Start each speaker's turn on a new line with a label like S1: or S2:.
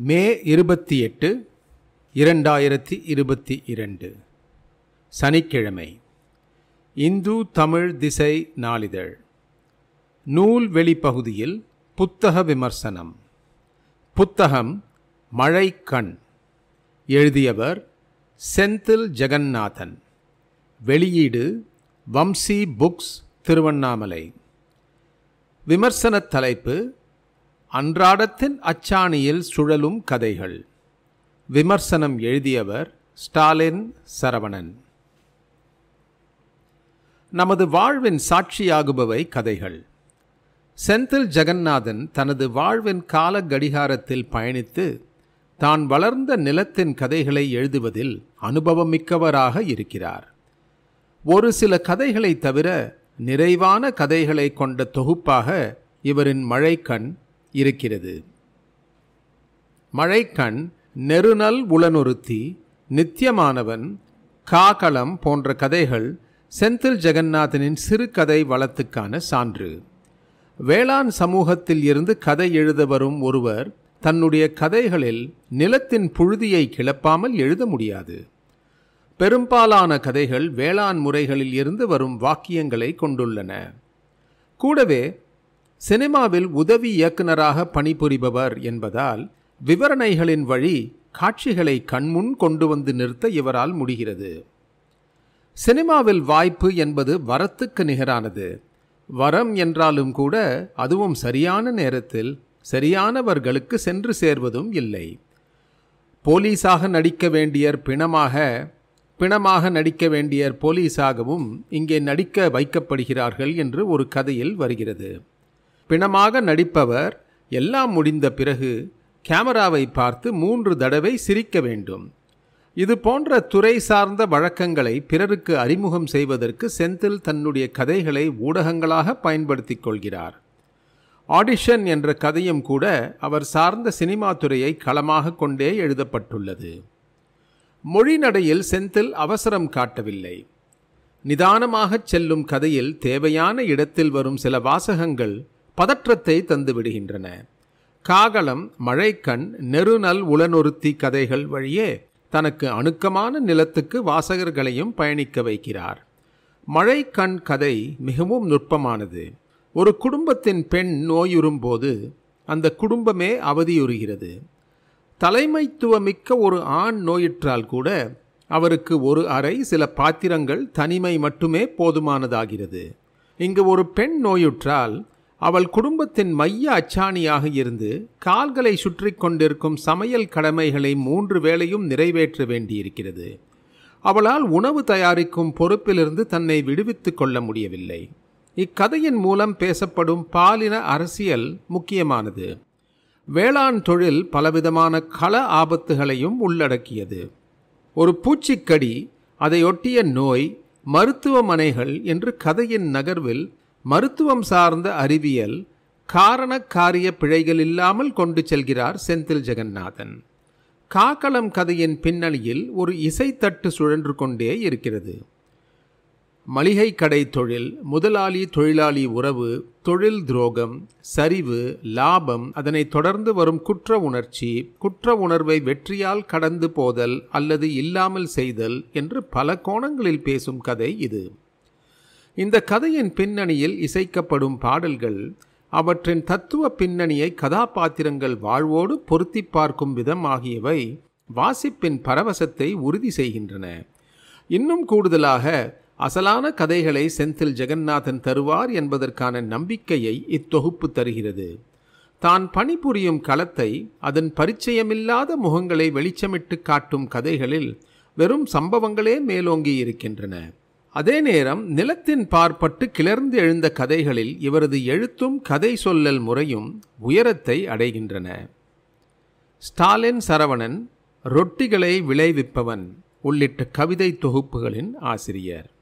S1: மே இருபத்தி எட்டு இரண்டாயிரத்தி இருபத்தி இரண்டு சனிக்கிழமை இந்து தமிழ் திசை நாளிதழ் நூல் வெளிப்பகுதியில் புத்தக விமர்சனம் புத்தகம் மழைக்கண் எழுதியவர் செந்தில் ஜெகந்நாதன் வெளியீடு வம்சி புக்ஸ் திருவண்ணாமலை விமர்சனத் தலைப்பு அன்றாடத்தின் அச்சாணியில் சுழலும் கதைகள் விமர்சனம் எழுதியவர் ஸ்டாலின் சரவணன் நமது வாழ்வின் சாட்சியாகுபவை கதைகள் செந்தில் ஜெகந்நாதன் தனது வாழ்வின் கால கடிகாரத்தில் பயணித்து தான் வளர்ந்த நிலத்தின் கதைகளை எழுதுவதில் அனுபவமிக்கவராக இருக்கிறார் ஒரு சில கதைகளை தவிர நிறைவான கதைகளை கொண்ட தொகுப்பாக இவரின் மழைக்கண் இருக்கிறது மழைக்கண் நெருநல் உளனொருத்தி நித்தியமானவன் காகளம் போன்ற கதைகள் செந்தில் ஜெகந்நாதனின் சிறுகதை வளத்துக்கான சான்று வேளாண் சமூகத்தில் இருந்து கதை எழுத வரும் ஒருவர் தன்னுடைய கதைகளில் நிலத்தின் புழுதியை கிளப்பாமல் எழுத முடியாது பெரும்பாலான கதைகள் வேளாண் முறைகளில் இருந்து வரும் வாக்கியங்களை கொண்டுள்ளன கூடவே சினிமாவில் உதவி இயக்குனராக பணிபுரிபவர் என்பதால் விவரணைகளின் வழி காட்சிகளை கண்முன் கொண்டு வந்து நிறுத்த இவரால் முடிகிறது சினிமாவில் வாய்ப்பு என்பது வரத்துக்கு நிகரானது வரம் என்றாலும் கூட அதுவும் சரியான நேரத்தில் சரியானவர்களுக்கு சென்று சேர்வதும் இல்லை போலீஸாக நடிக்க வேண்டியர் பிணமாக பிணமாக நடிக்க வேண்டியர் போலீஸாகவும் இங்கே நடிக்க வைக்கப்படுகிறார்கள் என்று ஒரு கதையில் வருகிறது பிணமாக நடிப்பவர் எல்லாம் முடிந்த பிறகு கேமராவை பார்த்து மூன்று தடவை சிரிக்க வேண்டும் இது போன்ற துறை சார்ந்த வழக்கங்களை பிறருக்கு அறிமுகம் செய்வதற்கு செந்தில் தன்னுடைய கதைகளை ஊடகங்களாக பயன்படுத்திக் கொள்கிறார் ஆடிஷன் என்ற கதையும் கூட அவர் சார்ந்த சினிமா துறையை களமாக கொண்டே எழுதப்பட்டுள்ளது மொழிநடையில் செந்தில் அவசரம் காட்டவில்லை நிதானமாகச் செல்லும் கதையில் தேவையான இடத்தில் வரும் சில வாசகங்கள் பதற்றத்தை தந்துவிடுகின்றன காகளம் மழைக்கண் நெருநல் உளனொருத்தி கதைகள் வழியே தனக்கு அணுக்கமான நிலத்துக்கு வாசகர்களையும் பயணிக்க வைக்கிறார் மழைக்கண் கதை மிகவும் நுட்பமானது ஒரு குடும்பத்தின் பெண் நோயுறும்போது அந்த குடும்பமே அவதியுறுகிறது தலைமைத்துவமிக்க ஒரு ஆண் நோயுற்றால் கூட அவருக்கு ஒரு அறை சில பாத்திரங்கள் தனிமை மட்டுமே போதுமானதாகிறது இங்கு ஒரு பெண் நோயுற்றால் அவள் குடும்பத்தின் மைய அச்சாணியாக இருந்து கால்களை சுற்றி கொண்டிருக்கும் சமையல் கடமைகளை மூன்று வேளையும் நிறைவேற்ற வேண்டியிருக்கிறது அவளால் உணவு தயாரிக்கும் பொறுப்பிலிருந்து தன்னை விடுவித்துக் கொள்ள முடியவில்லை இக்கதையின் மூலம் பேசப்படும் பாலின அரசியல் முக்கியமானது வேளாண் தொழில் பலவிதமான கள ஆபத்துகளையும் உள்ளடக்கியது ஒரு பூச்சிக்கடி அதையொட்டிய நோய் மருத்துவமனைகள் என்று கதையின் நகர்வில் மருத்துவம் சார்ந்த அறிவியல் காரண காரிய பிழைகள் இல்லாமல் கொண்டு செல்கிறார் செந்தில் ஜெகநாதன் காக்களம் கதையின் பின்னணியில் ஒரு இசைத்தட்டு சுழன்று கொண்டே இருக்கிறது மளிகை கடை தொழில் முதலாளி தொழிலாளி உறவு தொழில் துரோகம் சரிவு லாபம் அதனை தொடர்ந்து வரும் குற்ற உணர்ச்சி குற்ற உணர்வை வெற்றியால் கடந்து போதல் அல்லது இல்லாமல் செய்தல் என்று பல கோணங்களில் பேசும் கதை இது இந்த கதையின் பின்னணியில் இசைக்கப்படும் பாடல்கள் அவற்றின் தத்துவ பின்னணியை கதாபாத்திரங்கள் வாழ்வோடு பொருத்தி பார்க்கும் விதம் ஆகியவை வாசிப்பின் பரவசத்தை உறுதி செய்கின்றன இன்னும் கூடுதலாக அசலான கதைகளை செந்தில் ஜெகநாதன் தருவார் என்பதற்கான நம்பிக்கையை இத்தொகுப்பு தருகிறது தான் பணிபுரியும் களத்தை அதன் பரிச்சயமில்லாத முகங்களை வெளிச்சமிட்டு காட்டும் கதைகளில் வெறும் சம்பவங்களே மேலோங்கி இருக்கின்றன அதே நேரம் நிலத்தின் பார்ப்பட்டு கிளர்ந்து எழுந்த கதைகளில் இவரது எழுத்தும் கதை சொல்லல் முறையும் உயரத்தை அடைகின்றன ஸ்டாலின் சரவணன் ரொட்டிகளை விளைவிப்பவன் உள்ளிட்ட கவிதை தொகுப்புகளின் ஆசிரியர்